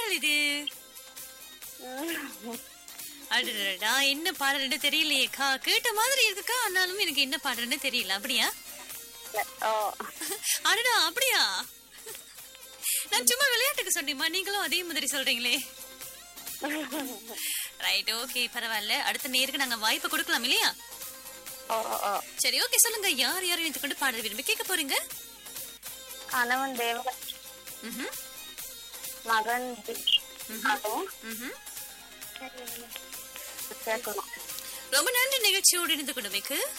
பாடல் இது அடடா என்ன பாடல்னு தெரியலையேக்கா கேட்ட மாதிரி இருக்குக்கா ஆனாலும் எனக்கு என்ன பாடல்னு தெரியல அப்படியா ஓ அடடா அப்படியா நான் சும்மா விளையாட்டுக்கு சொன்னேம்மா நீங்களும் அதே மாதிரி சொல்றீங்களே ரைட் ஓகே பரவாயில்ல அடுத்த நேருக்கு நாங்க வாய்ப்பு கொடுக்கலாம் இல்லையா ஓ ஓ சரி ஓகே சொல்லுங்க யார் யார் இணைத்து கொண்டு பாடல் விரும்பி கேட்க போறீங்க கணவன் தேவ ம்ஹும், மகன் தி- அதுவும் ம்ஹும். கேட்கணும் ரொம்ப நன்றி நிகழ்ச்சியோடு இணைந்து கொண்டமைக்கு